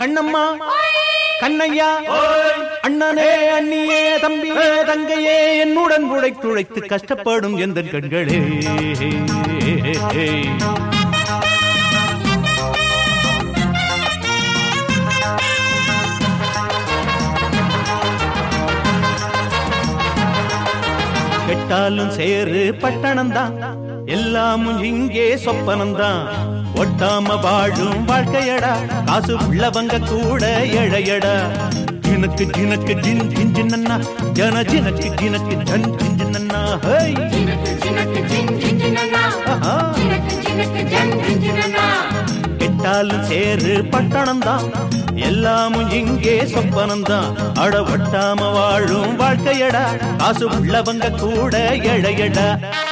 கண்ணம்மா கண்ணையா அண்ணனே அண்ணியே தம்பியே தங்கையே என்னுடன் உழைத்துழைத்து கஷ்டப்படும் எந்த கண்களே கெட்டாலும் சேரு பட்டணம்தான் எல்லாமும் இங்கே சொப்பனம்தான் ஒட்டாம வாழும் வாழ்க்கையடா காசு உள்ளவங்க கூட எழையடா ஜினக்கு ஜினக்கு ஜின் ஜின் ஜின்னண்ணா ஜன ஜினக்கு ஜினக்கு ஜன் ஜின் ஜின்னண்ணா ஹை ஜினக்கு ஜினக்கு ஜின் ஜின் ஜினனா ஆஹா. ஜினக்கு ஜினக்கு ஜன் ஜின் ஜினனா கெட்டாலும் சேரு பட்டணம்தான் எல்லாமும் இங்கே சொப்பனம்தான் அட ஒட்டாம வாழும் வாழ்க்கையடா காசு உள்ளவங்க கூட எழையடா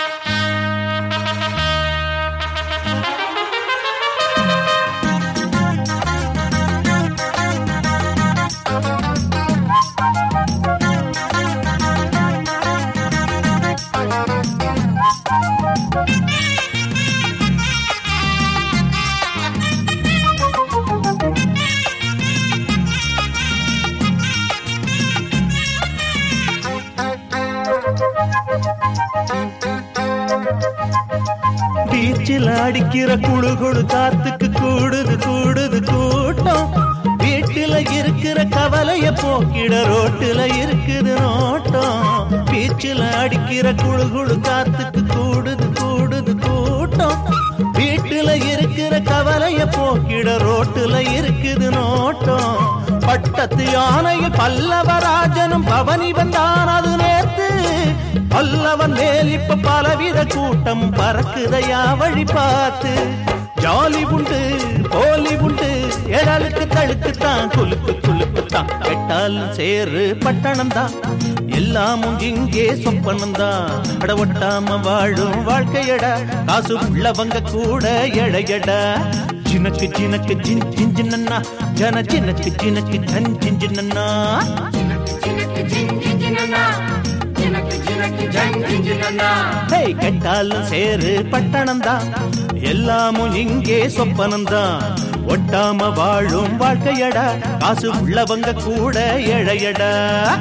பீச்சில் அடிக்கிற குழு குழு காத்துக்கு கூடுது கூடுது கூட்டம் வீட்டுல இருக்கிற கவலைய போக்கிட ரோட்டுல இருக்குது நோட்டம் பீச்சில் அடிக்கிற குழு குழு காத்துக்கு கூடுது கூடுது கூட்டம் வீட்டுல இருக்கிற கவலைய போக்கிட ரோட்டுல இருக்குது நோட்டம் பட்டத்து யானையில் பல்லவராஜனும் பவனி வந்தான் அது நேத்து பல்லவன் மேல் இப்ப பலவித கூட்டம் பறக்குதையா வழி பார்த்து ஜாலி உண்டு போலி உண்டு எழலுக்கு தழுக்கு தான் குலுக்கு குலுக்கு தான் கெட்டாலும் சேரு பட்டணம் தான் எல்லாமும் இங்கே சொப்பனம் தான் அட ஒட்டாம வாழும் வாழ்க்கையடா காசு உள்ளவங்க கூட எழையடா ஜினக்கு ஜினக்கு ஜின் ஜின் ஜின்னண்ணா ஜன ஜினக்கு ஜினக்கு ஜன் ஜின் ஜின்னண்ணா ஜினக்கு ஜினக்கு ஜின் ஜின் ஜினனா ஜினக்கு ஜினக்கு ஜன் ஜின் ஜினனா ஹே கெட்டாலும் சேரு பட்டணம் தான் எல்லாமும் இங்கே சொப்பனம் தான் ஒட்டாம வாழும் வாழ்க்கையடா காசு உள்ளவங்க கூட எழையடா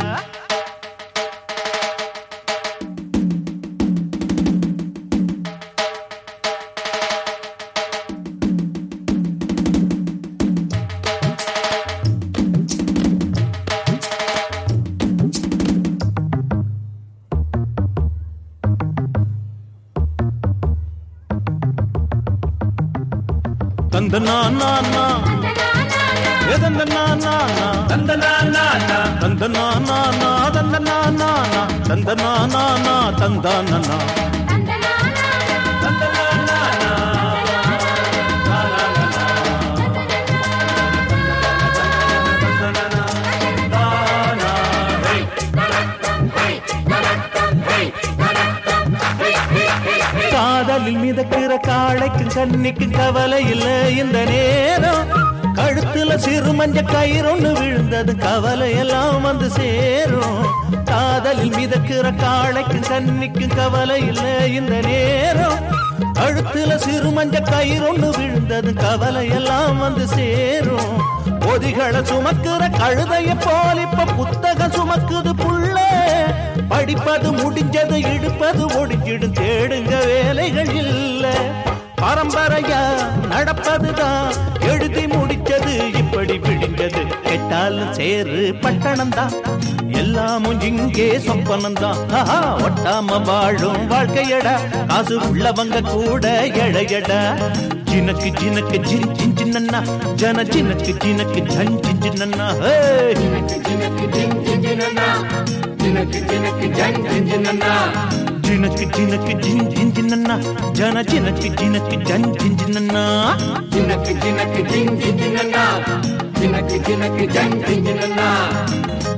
தந்த நான் நான் நான் எதந்த நான் நான் நான் தந்த நான் நான் நான் தந்த நான் நான் நான் தந்த நான் நான் நான் தந்த நான் நான் நான் தந்தான் நான் காதலில் மிதக்கிற காளைக்கு கண்ணிக்கு கவலை இல்ல இந்த நேரம் கழுத்துல சிறு மஞ்ச கயிறொன்னு விழுந்தது கவலை எல்லாம் வந்து சேரும் காதலில் மிதக்கிற காளைக்கு கண்ணிக்கு கவலை இல்ல இந்த நேரம் கழுத்துல சிறு மஞ்ச கயிறொன்னு விழுந்தது கவலை எல்லாம் வந்து சேரும் பொதிகளை சுமக்கிற கழுதைய போல் இப்ப புத்தகம் சுமக்குது புள்ள படிப்பது முடிஞ்சது இடுப்பது ஒடிஞ்சிடும் தேடுங்க வேலைகள் இல்ல பரம்பரையா நடப்பதுதான் எழுதி முடிச்சது இப்படி விடிஞ்சது கெட்டாலும் சேரு பட்டணம் தான் எல்லாமும் இங்கே சொப்பனம் தான் ஆஹா, ஒட்டாம வாழும் வாழ்க்கையடா காசு உள்ளவங்க கூட எழையடா ஜினக்கு ஜினக்கு ஜின் ஜின் ஜின்னண்ணா ஜன ஜினக்கு ஜினக்கு ஜன் ஜின் ஜின்னண்ணா ஹே ஜினக்கு ஜினக்கு ஜின் ஜின் ஜினனா ஜினக்கு ஜினக்கு ஜன் ஜின் ஜினனா ஜினக்கு ஜினக்கு ஜின் ஜின் ஜின்னண்ணா ஜன ஜினக்கு ஜினக்கு ஜன் ஜின் ஜின்னண்ணா ஜினக்கு ஜினக்கு ஜின் ஜின் ஜினனா ஜினக்கு ஜினக்கு ஜன் ஜின் ஜினனா